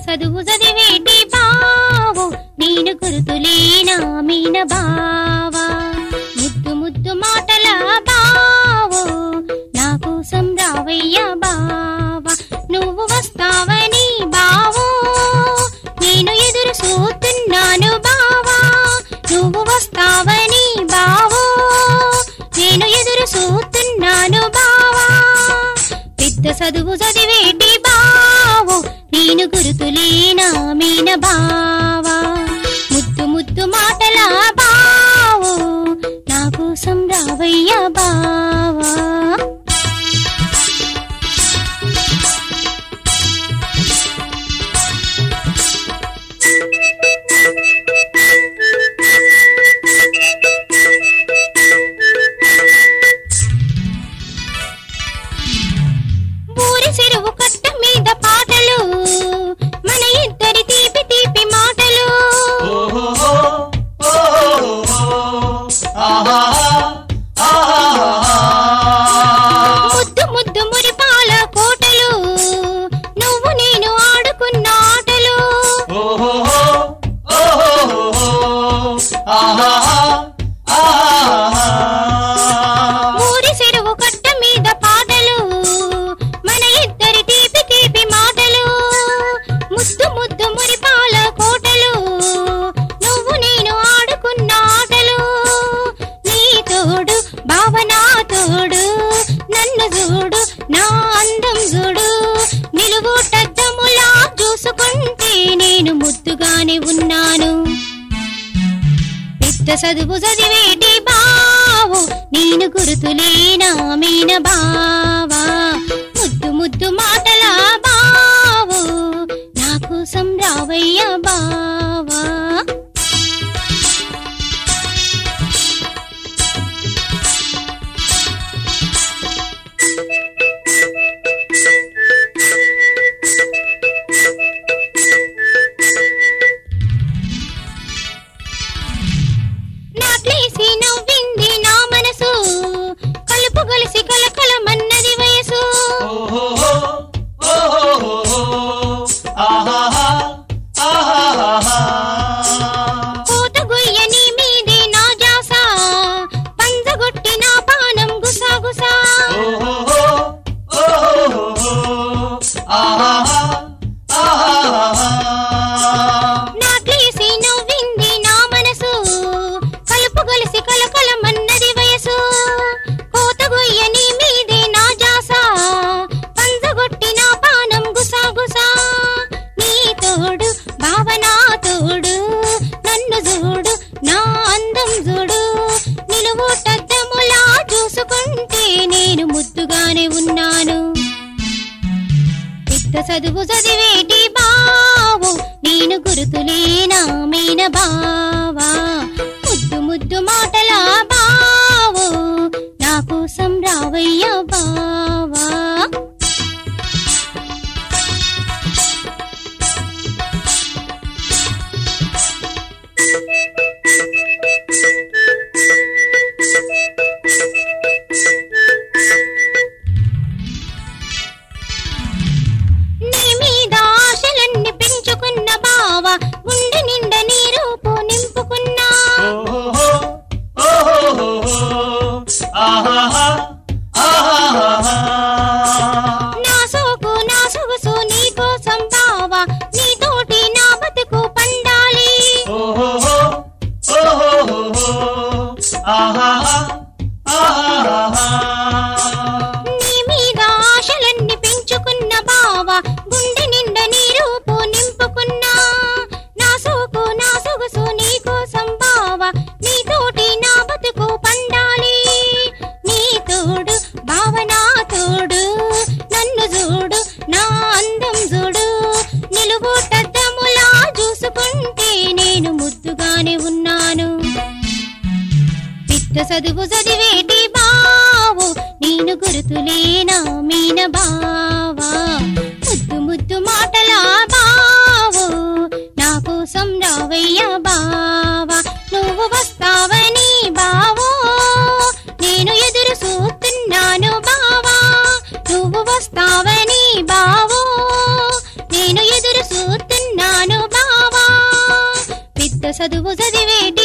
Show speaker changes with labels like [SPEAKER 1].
[SPEAKER 1] చదువు చదివేటి బావు నేను గురుతులేనా మీన బావా ముద్దు ముద్దు మాటల బావు నా కోసం రావయ్య బావా నువ్వు వస్తావని బావో నేను ఎదురు చూస్తున్నాను బావా నువ్వు వస్తావని బావో నేను ఎదురు చూస్తున్నాను బావా పెద్ద చదువు చదివేటి బావు నేను గురుతులేనా మీన బావా ముద్దు ముద్దు మాటల బావు నా కోసం రావయ్య బావా ఊరి చెరువు కట్ట మీద పాటలు మన ఇద్దరి తీపి తీపి మాటలు
[SPEAKER 2] ఓహో ఓహో ఆహా ఆహా
[SPEAKER 1] ముద్దు ముద్దు మురిపాల కోటలు నువ్వు నేను ఆడుకున్న ఆటలు
[SPEAKER 2] ఓహో ఓహో ఆహా ఆహా
[SPEAKER 1] ఊరి చెరువు కట్ట మీద పాటలు మన ఇద్దరి తీపి తీపి మాటలు ముద్దు ముద్దు మురిపాల కోటలు నువ్వు నేను ఆడుకున్న ఆటలు నీ తోడు భావనా తోడు నన్ను చూడు నా అందం చూడు నిలువుటద్దములా చూసుకుంటే నేను ముద్దుగానే ఉన్నాను పెద్ద చదువు చదివేటి బావు నేను గురుతులేనా మీన బావా ముద్దు ముద్దు మాటల బావు నా కోసం రావయ్య బావా నాట్లేసి నవ్వింది నా మనసు కలుపు గలిసి కలకలమన్నది వయసు
[SPEAKER 2] ఓహో ఓహో ఆహా ఆహా
[SPEAKER 1] కోత గొయ్య నీ మీదే నా జాస పంజగొట్టి నా పానం గుసాగుసా
[SPEAKER 2] ఓహో ఓహో ఆహా ఆహా
[SPEAKER 1] నాట్లేసి నవ్వింది నా మనసు కలుపు గలిసి కలకలమన్నది వయసు కోత గొయ్య నీ మీదే నా జాస పంజగొట్టి నా పానం గుసాగుసా నీ తోడు భావనా తోడు నన్ను చూడు నా అందం చూడు నిలువుటద్దములా చూసుకుంటే నేను ముద్దుగానే ఉన్నాను పెద్ద చదువు చదివేటి బావు నేను గురుతులేనా మీన బావా ముద్దు ముద్దు మాటల బావు నా కోసం రావయ్య బావా నీ మీద ఆశలన్నీ పెంచుకున్న బావా గుండె నిండా నీ రూపు నింపుకున్నా
[SPEAKER 2] ఓహో ఓహో ఆహా ఆహా
[SPEAKER 1] నా సోకు నా సొగసు నీ కోసం బావా నీ తోటి నా బతుకు పండాలి
[SPEAKER 2] ఓహో ఓహో ఆహా ఆహా
[SPEAKER 1] నీ మీద ఆశలన్నీ పెంచుకున్న బావా గుండె నిండా నీ రూపు నింపుకున్నా నా సోకు నా సొగసు నీ కోసం బావా నీ తోటి నా బతుకు పండాలి నీ తోడు భావనా తోడు నన్ను చూడు నా అందం చూడు నిలువుటద్దములా చూసుకుంటే నేను ముద్దుగానే ఉన్నాను పెద్ద చదువు చదివేటి బావు నేను గురుతులేనా మీన బావా ముద్దు ముద్దు మాటల బావు నా కోసం రావయ్య బావా నువ్వు వస్తావని బావో నేను ఎదురు చూస్తున్నాను బావా నువ్వు వస్తావని బావో నేను ఎదురు చూస్తున్నాను చదువు చదివేటి